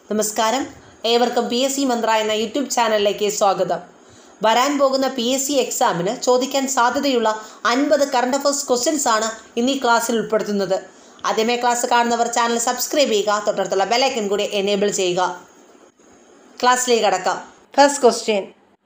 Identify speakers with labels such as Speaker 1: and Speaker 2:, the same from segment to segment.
Speaker 1: നമസ്കാരം ഏവർക്കും P S C മന്ത്ര എന്ന യൂട്യൂബ് ചാനലിലേക്ക് സ്വാഗതം വരാൻ പോകുന്ന പി എസ് സി എക്സാമിന് ചോദിക്കാൻ സാധ്യതയുള്ള അൻപത് കറണ്ട് അഫയേഴ്സ് ക്വസ്റ്റ്യൻസ് ആണ് ഇന്ന് ഈ ക്ലാസ്സിൽ ഉൾപ്പെടുത്തുന്നത് ആദ്യമേ ക്ലാസ് കാണുന്നവർ ചാനൽ സബ്സ്ക്രൈബ് ചെയ്യുക തൊട്ടടുത്തുള്ള ബെലൈക്കൻ കൂടി എനേബിൾ ചെയ്യുക ക്ലാസ്സിലേക്ക് കടക്കാം ഫസ്റ്റ് ക്വസ്റ്റ്യൻ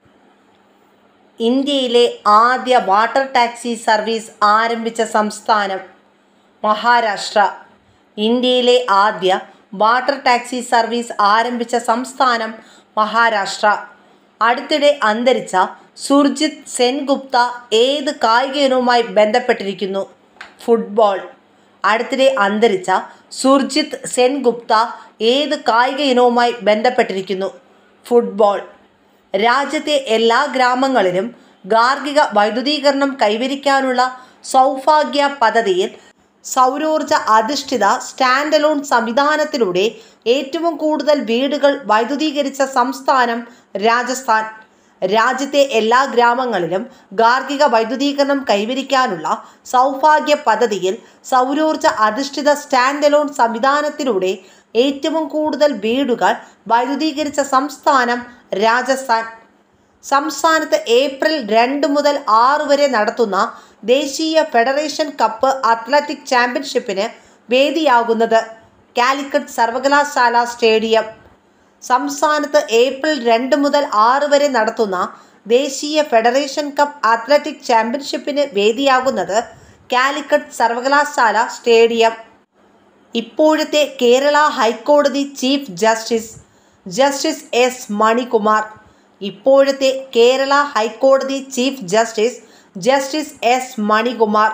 Speaker 1: ഇന്ത്യയിലെ ആദ്യ വാട്ടർ ടാക്സി സർവീസ് ആരംഭിച്ച സംസ്ഥാനം മഹാരാഷ്ട്ര ഇന്ത്യയിലെ ആദ്യ വാട്ടർ ടാക്സി സർവീസ് ആരംഭിച്ച സംസ്ഥാനം മഹാരാഷ്ട്ര അടുത്തിടെ അന്തരിച്ച സുർജിത് സെൻഗുപ്ത ഏത് കായിക ഇനവുമായി ബന്ധപ്പെട്ടിരിക്കുന്നു ഫുട്ബോൾ അടുത്തിടെ അന്തരിച്ച സുർജിത് സെൻഗുപ്ത ഏത് കായിക ഇനവുമായി ബന്ധപ്പെട്ടിരിക്കുന്നു ഫുട്ബോൾ രാജ്യത്തെ എല്ലാ ഗ്രാമങ്ങളിലും ഗാർഹിക വൈദ്യുതീകരണം കൈവരിക്കാനുള്ള സൗഭാഗ്യ പദ്ധതിയിൽ സൗരോർജ അധിഷ്ഠിത സ്റ്റാൻഡ് അലോൺ സംവിധാനത്തിലൂടെ ഏറ്റവും കൂടുതൽ വീടുകൾ വൈദ്യുതീകരിച്ച സംസ്ഥാനം രാജസ്ഥാൻ രാജ്യത്തെ എല്ലാ ഗ്രാമങ്ങളിലും ഗാർഹിക വൈദ്യുതീകരണം കൈവരിക്കാനുള്ള സൗഭാഗ്യ പദ്ധതിയിൽ സൗരോർജ അധിഷ്ഠിത സ്റ്റാൻഡ് അലോൺ സംവിധാനത്തിലൂടെ ഏറ്റവും കൂടുതൽ വീടുകൾ വൈദ്യുതീകരിച്ച സംസ്ഥാനം രാജസ്ഥാൻ സംസ്ഥാനത്ത് ഏപ്രിൽ രണ്ട് മുതൽ ആറ് വരെ നടത്തുന്ന ദേശീയ ഫെഡറേഷൻ കപ്പ് അത്ലറ്റിക് ചാമ്പ്യൻഷിപ്പിന് വേദിയാകുന്നത് കാലിക്കറ്റ് സർവകലാശാല സ്റ്റേഡിയം സംസ്ഥാനത്ത് ഏപ്രിൽ രണ്ട് മുതൽ ആറ് വരെ നടത്തുന്ന ദേശീയ ഫെഡറേഷൻ കപ്പ് അത്ലറ്റിക് ചാമ്പ്യൻഷിപ്പിന് വേദിയാകുന്നത് കാലിക്കറ്റ് സർവകലാശാല സ്റ്റേഡിയം ഇപ്പോഴത്തെ കേരള ഹൈക്കോടതി chief justice justice S Manikumar ഇപ്പോഴത്തെ കേരള ഹൈക്കോടതി chief justice justice S Manikumar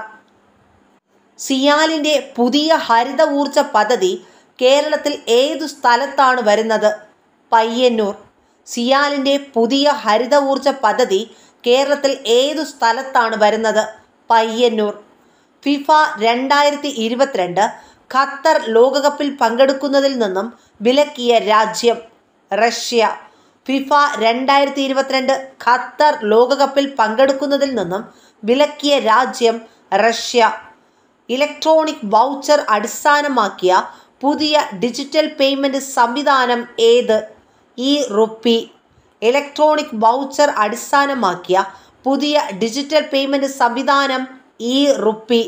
Speaker 1: സിയാലിൻ്റെ പുതിയ ഹരിത ഊർജ പദ്ധതി കേരളത്തിൽ ഏതു സ്ഥലത്താണ് വരുന്നത് പയ്യന്നൂർ സിയാലിൻ്റെ പുതിയ ഹരിത ഊർജ പദ്ധതി കേരളത്തിൽ ഏതു സ്ഥലത്താണ് വരുന്നത് പയ്യന്നൂർ ഫിഫ രണ്ടായിരത്തി ഇരുപത്തിരണ്ട് ഖത്തർ ലോകകപ്പിൽ പങ്കെടുക്കുന്നതിൽ നിന്നും വിലക്കിയ രാജ്യം റഷ്യ ഫിഫ രണ്ടായിരത്തി ഇരുപത്തിരണ്ട് ഖത്തർ ലോകകപ്പിൽ പങ്കെടുക്കുന്നതിൽ നിന്നും വിലക്കിയ രാജ്യം റഷ്യ ഇലക്ട്രോണിക് വൗച്ചർ അടിസ്ഥാനമാക്കിയ പുതിയ ഡിജിറ്റൽ പേയ്മെൻറ്റ് സംവിധാനം ഏത് ഈ റുപ്പി ഇലക്ട്രോണിക് വൗച്ചർ അടിസ്ഥാനമാക്കിയ പുതിയ ഡിജിറ്റൽ പേയ്മെൻറ്റ് സംവിധാനം e RUPI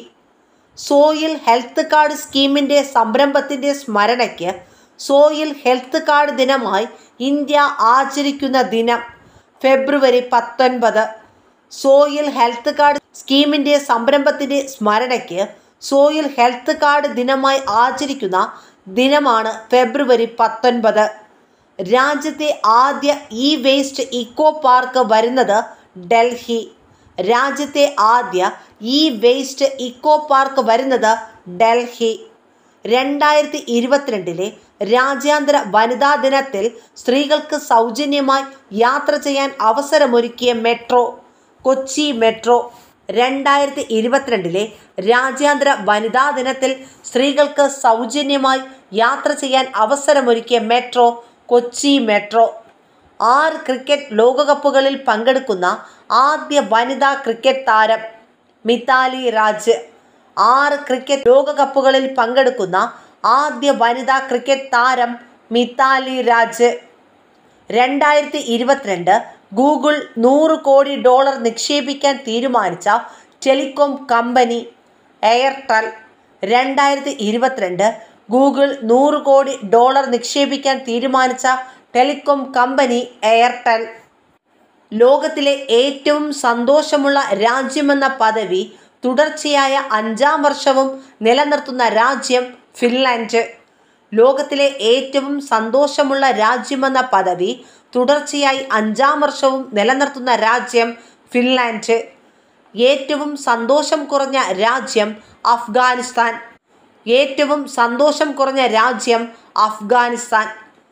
Speaker 1: soil health card സ്കീമിൻ്റെ സംരംഭത്തിൻ്റെ സ്മരണയ്ക്ക് സോയിൽ ഹെൽത്ത് കാർഡ് ദിനമായി ഇന്ത്യ ആചരിക്കുന്ന ദിനം ഫെബ്രുവരി പത്തൊൻപത് സോയിൽ ഹെൽത്ത് കാർഡ് സ്കീമിൻ്റെ സംരംഭത്തിൻ്റെ സ്മരണയ്ക്ക് സോയിൽ ഹെൽത്ത് കാർഡ് ദിനമായി ആചരിക്കുന്ന ദിനമാണ് ഫെബ്രുവരി പത്തൊൻപത് രാജ്യത്തെ ആദ്യ ഇ വേസ്റ്റ് ഇക്കോ പാർക്ക് വരുന്നത് ഡൽഹി രാജ്യത്തെ ആദ്യ ഇ വേസ്റ്റ് ഇക്കോ പാർക്ക് വരുന്നത് ഡൽഹി രണ്ടായിരത്തി ഇരുപത്തിരണ്ടിലെ രാജ്യാന്തര വനിതാ ദിനത്തിൽ സ്ത്രീകൾക്ക് സൗജന്യമായി യാത്ര ചെയ്യാൻ അവസരമൊരുക്കിയ മെട്രോ കൊച്ചി മെട്രോ രണ്ടായിരത്തി ഇരുപത്തിരണ്ടിലെ രാജ്യാന്തര വനിതാ ദിനത്തിൽ സ്ത്രീകൾക്ക് സൗജന്യമായി യാത്ര ചെയ്യാൻ അവസരമൊരുക്കിയ മെട്രോ കൊച്ചി മെട്രോ ആറ് ക്രിക്കറ്റ് ലോകകപ്പുകളിൽ പങ്കെടുക്കുന്ന ആദ്യ വനിതാ ക്രിക്കറ്റ് താരം മിതാലി രാജ് ആറ് ക്രിക്കറ്റ് ലോകകപ്പുകളിൽ പങ്കെടുക്കുന്ന ആദ്യ വനിതാ ക്രിക്കറ്റ് താരം മിതാലി രാജ് രണ്ടായിരത്തി ഇരുപത്തിരണ്ട് ഗൂഗിൾ നൂറ് കോടി ഡോളർ നിക്ഷേപിക്കാൻ തീരുമാനിച്ച ടെലികോം കമ്പനി എയർടെൽ രണ്ടായിരത്തി ഇരുപത്തിരണ്ട് ഗൂഗിൾ നൂറ് കോടി ഡോളർ നിക്ഷേപിക്കാൻ തീരുമാനിച്ച ടെലികോം കമ്പനി എയർടെൽ ലോകത്തിലെ ഏറ്റവും സന്തോഷമുള്ള രാജ്യമെന്ന പദവി തുടർച്ചയായ അഞ്ചാം വർഷവും നിലനിർത്തുന്ന രാജ്യം ഫിൻലാൻഡ് ലോകത്തിലെ ഏറ്റവും സന്തോഷമുള്ള രാജ്യമെന്ന പദവി തുടർച്ചയായി അഞ്ചാം വർഷവും നിലനിർത്തുന്ന രാജ്യം ഫിൻലാൻഡ് ഏറ്റവും സന്തോഷം കുറഞ്ഞ രാജ്യം അഫ്ഗാനിസ്ഥാൻ ഏറ്റവും സന്തോഷം കുറഞ്ഞ രാജ്യം Afghanistan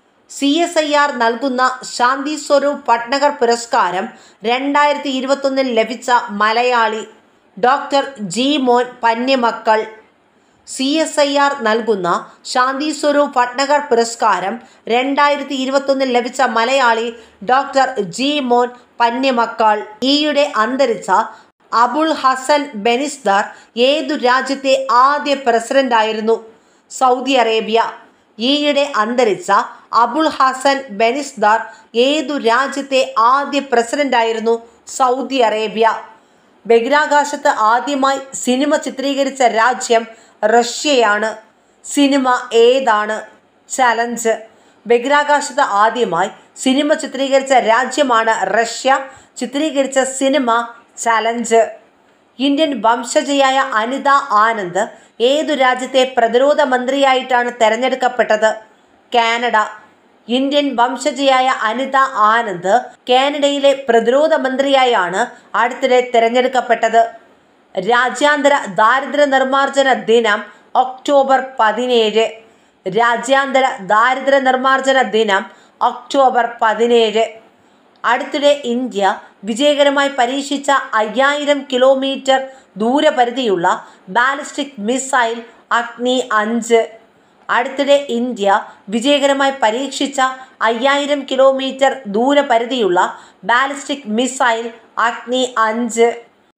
Speaker 1: C S I R നൽകുന്ന ശാന്തി സ്വരൂപ് ഭട്നഗർ പുരസ്കാരം രണ്ടായിരത്തി ഇരുപത്തൊന്നിൽ ലഭിച്ച മലയാളി ഡോക്ടർ ജി മോൻ പന്യമക്കൾ സി എസ് ഐ ആർ നൽകുന്ന ശാന്തി സ്വരൂപ് ഭട്നഗർ പുരസ്കാരം രണ്ടായിരത്തി ഇരുപത്തൊന്നിൽ ലഭിച്ച മലയാളി ഡോക്ടർ ജി മോൻ പന്യമക്കൾ ഈയിടെ അന്തരിച്ച അബുൾ ഹസൻ ബെനിസ്ദാർ ഏതു രാജ്യത്തെ ആദ്യ പ്രസിഡന്റായിരുന്നു സൗദി അറേബ്യ ഈയിടെ അന്തരിച്ച അബുൾ ഹസൻ ബെനിസ്ദാർ ഏതു രാജ്യത്തെ ആദ്യ പ്രസിഡന്റായിരുന്നു സൗദി അറേബ്യ ബഹിരാകാശത്ത് ആദ്യമായി സിനിമ ചിത്രീകരിച്ച രാജ്യം റഷ്യയാണ് സിനിമ ഏതാണ് ചലഞ്ച് ബഹിരാകാശത്ത് ആദ്യമായി സിനിമ ചിത്രീകരിച്ച രാജ്യമാണ് റഷ്യ ചിത്രീകരിച്ച സിനിമ ചലഞ്ച് ഇന്ത്യൻ വംശജയായ അനിത ആനന്ദ് ഏതു രാജ്യത്തെ പ്രതിരോധ മന്ത്രിയായിട്ടാണ് തെരഞ്ഞെടുക്കപ്പെട്ടത് കാനഡ ഇന്ത്യൻ വംശജയായ അനിത ആനന്ദ് കാനഡയിലെ പ്രതിരോധ മന്ത്രിയായാണ് അടുത്തിടെ തെരഞ്ഞെടുക്കപ്പെട്ടത് രാജ്യാന്തര ദാരിദ്ര്യ നിർമ്മാർജ്ജന ദിനം ഒക്ടോബർ പതിനേഴ് രാജ്യാന്തര ദാരിദ്ര്യ നിർമ്മാർജ്ജന ദിനം ഒക്ടോബർ പതിനേഴ് അടുത്തിടെ ഇന്ത്യ വിജയകരമായി പരീക്ഷിച്ച അയ്യായിരം കിലോമീറ്റർ ദൂരപരിധിയുള്ള ബാലിസ്റ്റിക് മിസൈൽ അഗ്നി അഞ്ച് അടുത്തിടെ ഇന്ത്യ വിജയകരമായി പരീക്ഷിച്ച അയ്യായിരം കിലോമീറ്റർ ദൂരപരിധിയുള്ള ബാലിസ്റ്റിക് മിസൈൽ അഗ്നി അഞ്ച്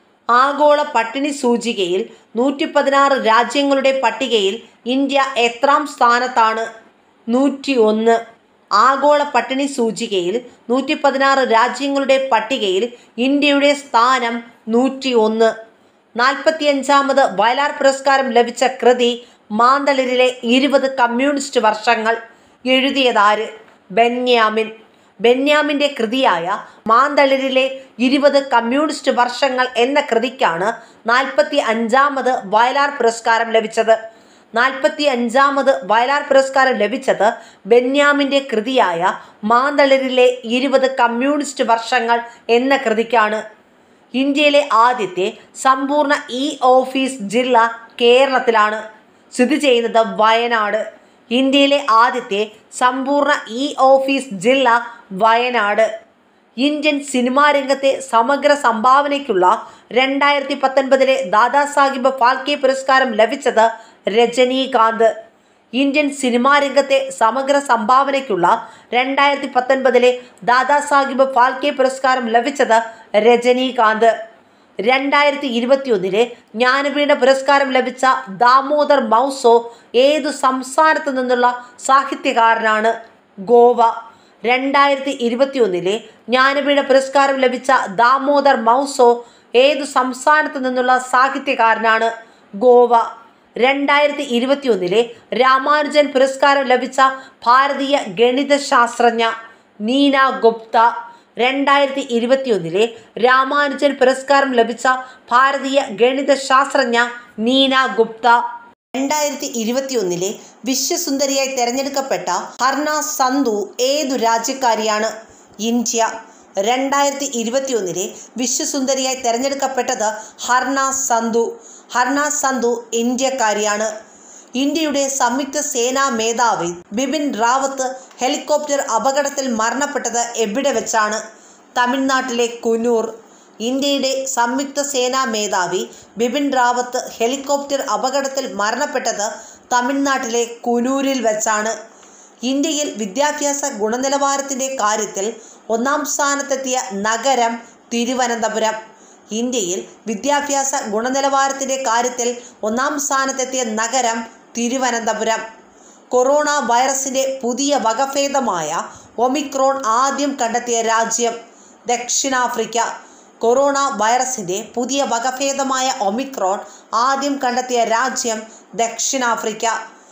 Speaker 1: ആഗോള പട്ടിണി സൂചികയിൽ നൂറ്റി പതിനാറ് രാജ്യങ്ങളുടെ പട്ടികയിൽ ഇന്ത്യ എത്രാം സ്ഥാനത്താണ് നൂറ്റി ഒന്ന് ആഗോള പട്ടിണി സൂചികയിൽ നൂറ്റി പതിനാറ് രാജ്യങ്ങളുടെ പട്ടികയിൽ ഇന്ത്യയുടെ സ്ഥാനം നൂറ്റി ഒന്ന് നാൽപ്പത്തിയഞ്ചാമത് വയലാർ പുരസ്കാരം ലഭിച്ച കൃതി മാന്തളിരിലെ ഇരുപത് കമ്മ്യൂണിസ്റ്റ് വർഷങ്ങൾ എഴുതിയതാര് ബെന്യാമിൻ ബെന്യാമിൻ്റെ കൃതിയായ മാന്തളിരിലെ ഇരുപത് കമ്മ്യൂണിസ്റ്റ് വർഷങ്ങൾ എന്ന കൃതിക്കാണ് നാൽപ്പത്തി അഞ്ചാമത് വയലാർ പുരസ്കാരം ലഭിച്ചത് നാൽപ്പത്തി അഞ്ചാമത് വയലാർ പുരസ്കാരം ലഭിച്ചത് ബെന്യാമിൻ്റെ കൃതിയായ മാന്തളിരിലെ ഇരുപത് കമ്മ്യൂണിസ്റ്റ് വർഷങ്ങൾ എന്ന കൃതിക്കാണ് ഇന്ത്യയിലെ ആദ്യത്തെ സമ്പൂർണ്ണ ഇ ഓഫീസ് ജില്ല കേരളത്തിലാണ് സ്ഥിതി ചെയ്യുന്നത് വയനാട് ഇന്ത്യയിലെ ആദ്യത്തെ സമ്പൂർണ്ണ ഇ ഓഫീസ് ജില്ല വയനാട് ഇന്ത്യൻ സിനിമാ രംഗത്തെ സമഗ്ര സംഭാവനയ്ക്കുള്ള രണ്ടായിരത്തി പത്തൊൻപതിലെ ദാദാസാഹിബ് ഫാൽക്കെ പുരസ്കാരം ലഭിച്ചത് രജനീകാന്ത് ഇന്ത്യൻ സിനിമാ രംഗത്തെ സമഗ്ര സംഭാവനയ്ക്കുള്ള രണ്ടായിരത്തി പത്തൊൻപതിലെ ദാദാസാഹിബ് ഫാൽക്കെ പുരസ്കാരം ലഭിച്ചത് രജനീകാന്ത് രണ്ടായിരത്തി ഇരുപത്തിയൊന്നിലെ ജ്ഞാനപീഠ പുരസ്കാരം ലഭിച്ച ദാമോദർ മൗസോ ഏതു സംസ്ഥാനത്തു നിന്നുള്ള സാഹിത്യകാരനാണ് ഗോവ രണ്ടായിരത്തി ഇരുപത്തിയൊന്നിലെ ജ്ഞാനപീഠ പുരസ്കാരം ലഭിച്ച ദാമോദർ മൗസോ ഏതു സംസ്ഥാനത്തു നിന്നുള്ള സാഹിത്യകാരനാണ് ഗോവ രണ്ടായിരത്തി ഇരുപത്തിയൊന്നിലെ രാമാനുജൻ പുരസ്കാരം ലഭിച്ച ഭാരതീയ ഗണിത ശാസ്ത്രജ്ഞ നീന ഗുപ്ത രണ്ടായിരത്തി ഇരുപത്തിയൊന്നിലെ രാമാനുജൻ പുരസ്കാരം ലഭിച്ച ഭാരതീയ ഗണിത ശാസ്ത്രജ്ഞ നീന ഗുപ്ത രണ്ടായിരത്തി ഇരുപത്തിയൊന്നിലെ വിശ്വസുന്ദരിയായി തെരഞ്ഞെടുക്കപ്പെട്ട ഹർണ സന്ധു ഏതു രാജ്യക്കാരിയാണ് ഇന്ത്യ രണ്ടായിരത്തി ഇരുപത്തിയൊന്നിലെ വിശ്വസുന്ദരിയായി തെരഞ്ഞെടുക്കപ്പെട്ടത് ഹർണ സന്ധു ഹർണ സന്ധു ഇന്ത്യക്കാരിയാണ് ഇന്ത്യയുടെ സംയുക്ത സേനാ മേധാവി ബിപിൻ റാവത്ത് ഹെലികോപ്റ്റർ അപകടത്തിൽ മരണപ്പെട്ടത് എവിടെ വെച്ചാണ് തമിഴ്നാട്ടിലെ കുനൂർ ഇന്ത്യയുടെ സംയുക്ത സേനാ മേധാവി ബിപിൻ റാവത്ത് ഹെലികോപ്റ്റർ അപകടത്തിൽ മരണപ്പെട്ടത് തമിഴ്നാട്ടിലെ കുനൂരിൽ വെച്ചാണ് ഇന്ത്യയിൽ വിദ്യാഭ്യാസ ഗുണനിലവാരത്തിൻ്റെ കാര്യത്തിൽ ഒന്നാം സ്ഥാനത്തെത്തിയ നഗരം തിരുവനന്തപുരം ഇന്ത്യയിൽ വിദ്യാഭ്യാസ ഗുണനിലവാരത്തിൻ്റെ കാര്യത്തിൽ ഒന്നാം സ്ഥാനത്തെത്തിയ നഗരം തിരുവനന്തപുരം കൊറോണ വൈറസിൻ്റെ പുതിയ വകഭേദമായ ഒമിക്രോൺ ആദ്യം കണ്ടെത്തിയ രാജ്യം ദക്ഷിണാഫ്രിക്ക കൊറോണ വൈറസിൻ്റെ പുതിയ വകഭേദമായ ഒമിക്രോൺ ആദ്യം കണ്ടെത്തിയ രാജ്യം ദക്ഷിണാഫ്രിക്ക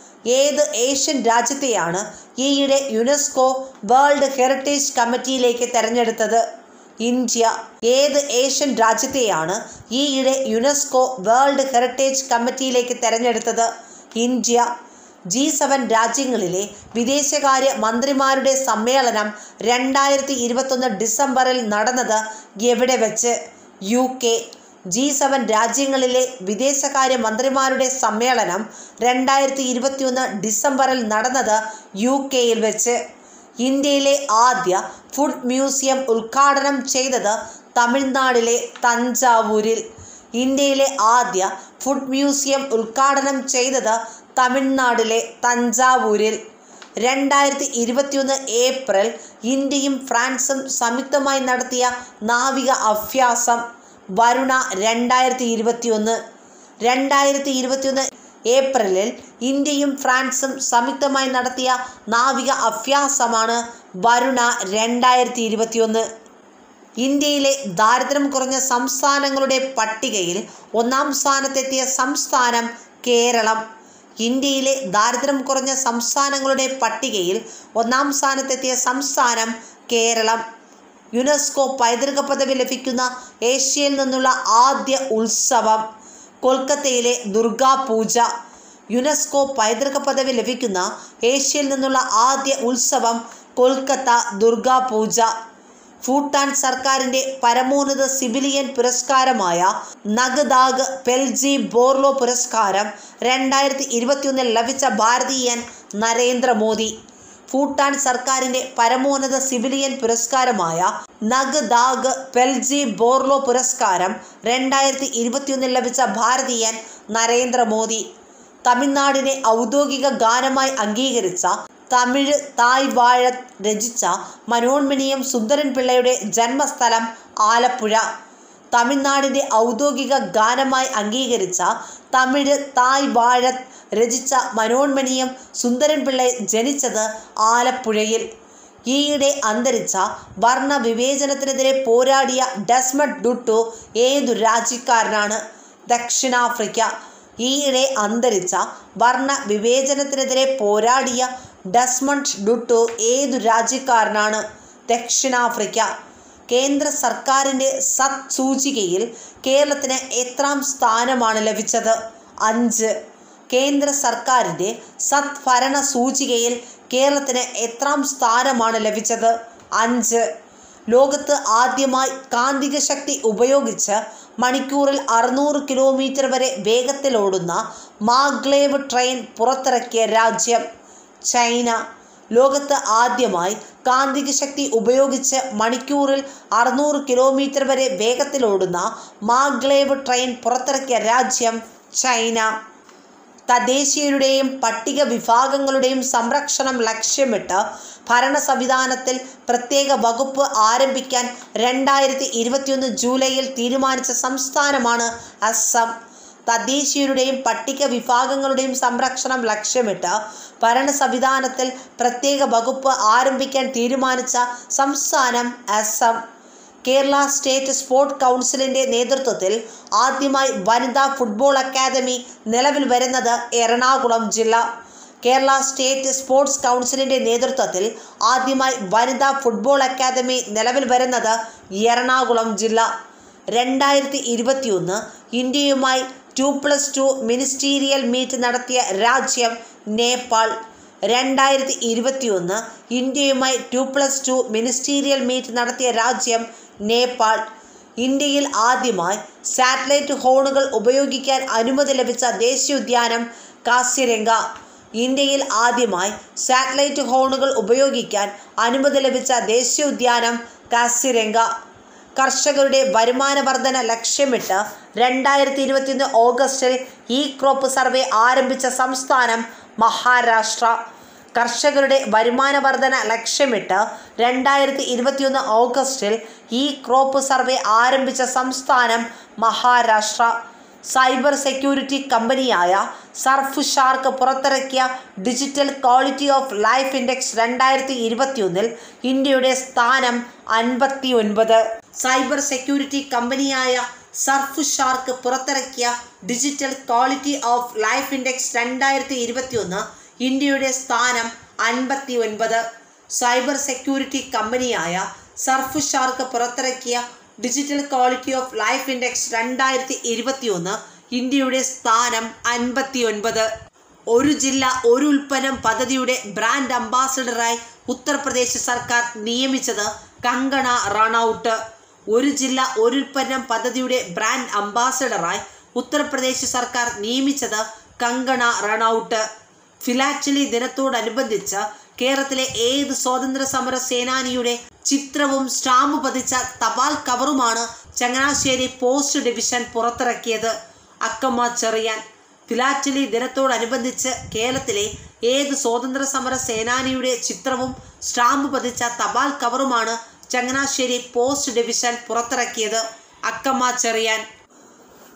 Speaker 1: ഏത് ഏഷ്യൻ രാജ്യത്തെയാണ് ഈയിടെ യുനെസ്കോ വേൾഡ് ഹെറിറ്റേജ് കമ്മിറ്റിയിലേക്ക് തെരഞ്ഞെടുത്തത് ഇന്ത്യ ഏത് ഏഷ്യൻ രാജ്യത്തെയാണ് ഈയിടെ യുനെസ്കോ വേൾഡ് ഹെറിറ്റേജ് കമ്മിറ്റിയിലേക്ക് തെരഞ്ഞെടുത്തത് ഇന്ത്യ ജി സെവൻ രാജ്യങ്ങളിലെ വിദേശകാര്യ മന്ത്രിമാരുടെ സമ്മേളനം രണ്ടായിരത്തി ഇരുപത്തൊന്ന് ഡിസംബറിൽ നടന്നത് എവിടെ വെച്ച് യു കെ ജി സെവൻ രാജ്യങ്ങളിലെ വിദേശകാര്യ മന്ത്രിമാരുടെ സമ്മേളനം രണ്ടായിരത്തി ഇരുപത്തിയൊന്ന് ഡിസംബറിൽ നടന്നത് യു കെയിൽ വെച്ച് ഇന്ത്യയിലെ ആദ്യ ഫുഡ് മ്യൂസിയം ഉദ്ഘാടനം ചെയ്തത് തമിഴ്നാടിലെ തഞ്ചാവൂരിൽ ഇന്ത്യയിലെ ആദ്യ ഫുഡ് മ്യൂസിയം ഉദ്ഘാടനം ചെയ്തത് തമിഴ്നാടിലെ തഞ്ചാവൂരിൽ രണ്ടായിരത്തി ഇരുപത്തിയൊന്ന് ഏപ്രിൽ ഇന്ത്യയും ഫ്രാൻസും സംയുക്തമായി നടത്തിയ നാവിക അഭ്യാസം വരുണ രണ്ടായിരത്തി ഇരുപത്തിയൊന്ന് രണ്ടായിരത്തി ഇരുപത്തിയൊന്ന് ഏപ്രിലിൽ ഇന്ത്യയും ഫ്രാൻസും സംയുക്തമായി നടത്തിയ നാവിക അഭ്യാസമാണ് വരുണ രണ്ടായിരത്തി ഇരുപത്തിയൊന്ന് ഇന്ത്യയിലെ ദാരിദ്ര്യം കുറഞ്ഞ സംസ്ഥാനങ്ങളുടെ പട്ടികയിൽ ഒന്നാം സ്ഥാനത്തെത്തിയ സംസ്ഥാനം കേരളം ഇന്ത്യയിലെ ദാരിദ്ര്യം കുറഞ്ഞ സംസ്ഥാനങ്ങളുടെ പട്ടികയിൽ ഒന്നാം സ്ഥാനത്തെത്തിയ സംസ്ഥാനം കേരളം യുനെസ്കോ പൈതൃക പദവി ലഭിക്കുന്ന ഏഷ്യയിൽ നിന്നുള്ള ആദ്യ ഉത്സവം കൊൽക്കത്തയിലെ ദുർഗാ പൂജ യുനെസ്കോ പൈതൃക പദവി ലഭിക്കുന്ന ഏഷ്യയിൽ നിന്നുള്ള ആദ്യ ഉത്സവം കൊൽക്കത്ത ദുർഗാ പൂജ ഭൂട്ടാൻ സർക്കാരിൻ്റെ പരമോന്നത സിവിലിയൻ പുരസ്കാരമായ നഗ്ദാഗ് പെൽജി ബോർലോ പുരസ്കാരം രണ്ടായിരത്തി ഇരുപത്തിയൊന്നിൽ ലഭിച്ച ഭാരതീയൻ നരേന്ദ്രമോദി ഭൂട്ടാൻ സർക്കാരിൻ്റെ പരമോന്നത സിവിലിയൻ പുരസ്കാരമായ നഗ്ദാഗ് പെൽജി ബോർലോ പുരസ്കാരം രണ്ടായിരത്തി ഇരുപത്തിയൊന്നിൽ ലഭിച്ച ഭാരതീയൻ നരേന്ദ്രമോദി തമിഴ്നാടിനെ ഔദ്യോഗിക ഗാനമായി അംഗീകരിച്ച തമിഴ് തായ് വാഴ രചിച്ച മനോന്മണിയം സുന്ദരൻ പിള്ളയുടെ ജന്മസ്ഥലം ആലപ്പുഴ തമിഴ്നാടിൻ്റെ ഔദ്യോഗിക ഗാനമായി അംഗീകരിച്ച തമിഴ് തായ് വാഴ രചിച്ച മനോന്മണിയം സുന്ദരൻ പിള്ള ജനിച്ചത് ആലപ്പുഴയിൽ ഈയിടെ അന്തരിച്ച വർണ്ണ വിവേചനത്തിനെതിരെ പോരാടിയ ഡെസ്മഡ് ഡുട്ടു ഏതു രാജ്യക്കാരനാണ് ദക്ഷിണാഫ്രിക്ക ഈയിടെ അന്തരിച്ച വർണ്ണ വിവേചനത്തിനെതിരെ പോരാടിയ ഡെസ്മണ്ട് ഡുട്ടു ഏതു രാജ്യക്കാരനാണ് ദക്ഷിണാഫ്രിക്ക കേന്ദ്ര സർക്കാരിൻ്റെ സത് സൂചികയിൽ കേരളത്തിന് എത്രാം സ്ഥാനമാണ് ലഭിച്ചത് അഞ്ച് കേന്ദ്ര സർക്കാരിൻ്റെ സത് ഭരണ സൂചികയിൽ കേരളത്തിന് എത്രാം സ്ഥാനമാണ് ലഭിച്ചത് അഞ്ച് ലോകത്ത് ആദ്യമായി കാന്തിക ശക്തി ഉപയോഗിച്ച് മണിക്കൂറിൽ അറുന്നൂറ് കിലോമീറ്റർ വരെ വേഗത്തിലോടുന്ന മാഗ്ലേവ് ട്രെയിൻ പുറത്തിറക്കിയ രാജ്യം ചൈന ലോകത്ത് ആദ്യമായി കാന്തിക ശക്തി ഉപയോഗിച്ച് മണിക്കൂറിൽ അറുന്നൂറ് കിലോമീറ്റർ വരെ വേഗത്തിലോടുന്ന മാഗ്ലേവ് ട്രെയിൻ പുറത്തിറക്കിയ രാജ്യം ചൈന തദ്ദേശീയരുടെയും പട്ടിക വിഭാഗങ്ങളുടെയും സംരക്ഷണം ലക്ഷ്യമിട്ട് ഭരണ സംവിധാനത്തിൽ പ്രത്യേക വകുപ്പ് ആരംഭിക്കാൻ രണ്ടായിരത്തി ഇരുപത്തിയൊന്ന് ജൂലൈയിൽ തീരുമാനിച്ച സംസ്ഥാനമാണ് അസം തദ്ദേശീയരുടെയും പട്ടിക വിഭാഗങ്ങളുടെയും സംരക്ഷണം ലക്ഷ്യമിട്ട് ഭരണ സംവിധാനത്തിൽ പ്രത്യേക വകുപ്പ് ആരംഭിക്കാൻ തീരുമാനിച്ച സംസ്ഥാനം അസം കേരള സ്റ്റേറ്റ് സ്പോർട് കൗൺസിലിൻ്റെ നേതൃത്വത്തിൽ ആദ്യമായി വനിതാ ഫുട്ബോൾ അക്കാദമി നിലവിൽ വരുന്നത് എറണാകുളം ജില്ല കേരള സ്റ്റേറ്റ് സ്പോർട്സ് കൗൺസിലിൻ്റെ നേതൃത്വത്തിൽ ആദ്യമായി വനിതാ ഫുട്ബോൾ അക്കാദമി നിലവിൽ വരുന്നത് എറണാകുളം ജില്ല രണ്ടായിരത്തി ഇരുപത്തിയൊന്ന് ഇന്ത്യയുമായി two plus two ministerial meet നടത്തിയ രാജ്യം നേപ്പാൾ രണ്ടായിരത്തി ഇരുപത്തിയൊന്ന് ഇന്ത്യയുമായി two plus two ministerial meet നടത്തിയ രാജ്യം നേപ്പാൾ ഇന്ത്യയിൽ ആദ്യമായി സാറ്റലൈറ്റ് ഹോണുകൾ ഉപയോഗിക്കാൻ അനുമതി ലഭിച്ച ദേശീയോദ്യാനം കാസിരംഗ ഇന്ത്യയിൽ ആദ്യമായി സാറ്റലൈറ്റ് ഹോണുകൾ ഉപയോഗിക്കാൻ അനുമതി ലഭിച്ച ദേശീയോദ്യാനം കാസിരംഗ കർഷകരുടെ വരുമാന വർധന ലക്ഷ്യമിട്ട് രണ്ടായിരത്തി ഇരുപത്തിയൊന്ന് ഓഗസ്റ്റിൽ ഈ ക്രോപ്പ് സർവേ ആരംഭിച്ച സംസ്ഥാനം മഹാരാഷ്ട്ര കർഷകരുടെ വരുമാന വർധന ലക്ഷ്യമിട്ട് രണ്ടായിരത്തി ഇരുപത്തിയൊന്ന് ഓഗസ്റ്റിൽ ഈ ക്രോപ്പ് സർവേ ആരംഭിച്ച സംസ്ഥാനം മഹാരാഷ്ട്ര സൈബർ സെക്യൂരിറ്റി കമ്പനിയായ സർഫ് ഷാർക്ക് പുറത്തിറക്കിയ digital quality of life index രണ്ടായിരത്തി ഇരുപത്തിയൊന്നിൽ ഇന്ത്യയുടെ സ്ഥാനം അൻപത്തി ഒൻപത് സൈബർ സെക്യൂരിറ്റി കമ്പനിയായ സർഫ് ഷാർക്ക് പുറത്തിറക്കിയ digital quality of life index രണ്ടായിരത്തി ഇരുപത്തിയൊന്ന് ഇന്ത്യയുടെ സ്ഥാനം അൻപത്തി ഒൻപത് സൈബർ സെക്യൂരിറ്റി കമ്പനിയായ സർഫ് ഷാർക്ക് പുറത്തിറക്കിയ digital quality of life index രണ്ടായിരത്തി ഇരുപത്തിയൊന്ന് ഇന്ത്യയുടെ സ്ഥാനം അൻപത്തി ഒൻപത് ഒരു ജില്ല ഒരു ഉൽപ്പന്നം പദ്ധതിയുടെ ബ്രാൻഡ് അംബാസഡറായി ഉത്തർപ്രദേശ് സർക്കാർ നിയമിച്ചത് കങ്കണ റണൌട്ട് ഒരു ജില്ല ഒരു ഉൽപ്പന്നം പദ്ധതിയുടെ ബ്രാൻഡ് അംബാസഡറായി ഉത്തർപ്രദേശ് സർക്കാർ നിയമിച്ചത് കങ്കണ റണൌട്ട് ഫിലാറ്റലി ദിനത്തോടനുബന്ധിച്ച് കേരളത്തിലെ ഏത് സ്വാതന്ത്ര്യ സമര സേനാനിയുടെ ചിത്രവും സ്റ്റാമ്പ് പതിച്ച തപാൽ കവറുമാണ് ചങ്ങനാശ്ശേരി പോസ്റ്റ് ഡിവിഷൻ പുറത്തിറക്കിയത് അക്കമ്മ ചെറിയാൻ ഫിലാറ്റലി ദിനത്തോടനുബന്ധിച്ച് കേരളത്തിലെ ഏത് സ്വാതന്ത്ര്യ സമര സേനാനിയുടെ ചിത്രവും സ്റ്റാമ്പ് പതിച്ച തപാൽ കവറുമാണ് ചങ്ങനാശ്ശേരി പോസ്റ്റ് ഡിവിഷൻ പുറത്തിറക്കിയത് അക്കമ്മ ചെറിയാൻ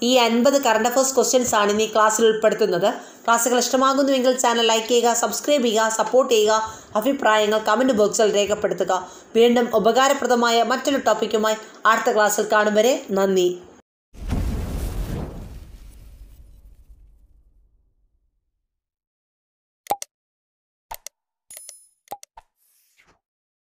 Speaker 1: ഈ അൻപത് കറണ്ട് അഫയേഴ്സ് ക്വസ്റ്റ്യൻസ് ആണ് ഇന്ന് ഈ ക്ലാസ്സിൽ ഉൾപ്പെടുത്തുന്നത് ക്ലാസ്സുകൾ ഇഷ്ടമാകുന്നുവെങ്കിൽ ചാനൽ ലൈക്ക് ചെയ്യുക സബ്സ്ക്രൈബ് ചെയ്യുക സപ്പോർട്ട് ചെയ്യുക അഭിപ്രായങ്ങൾ കമൻറ്റ് ബോക്സിൽ രേഖപ്പെടുത്തുക വീണ്ടും ഉപകാരപ്രദമായ മറ്റൊരു ടോപ്പിക്കുമായി അടുത്ത ക്ലാസ്സിൽ കാണും വരെ നന്ദി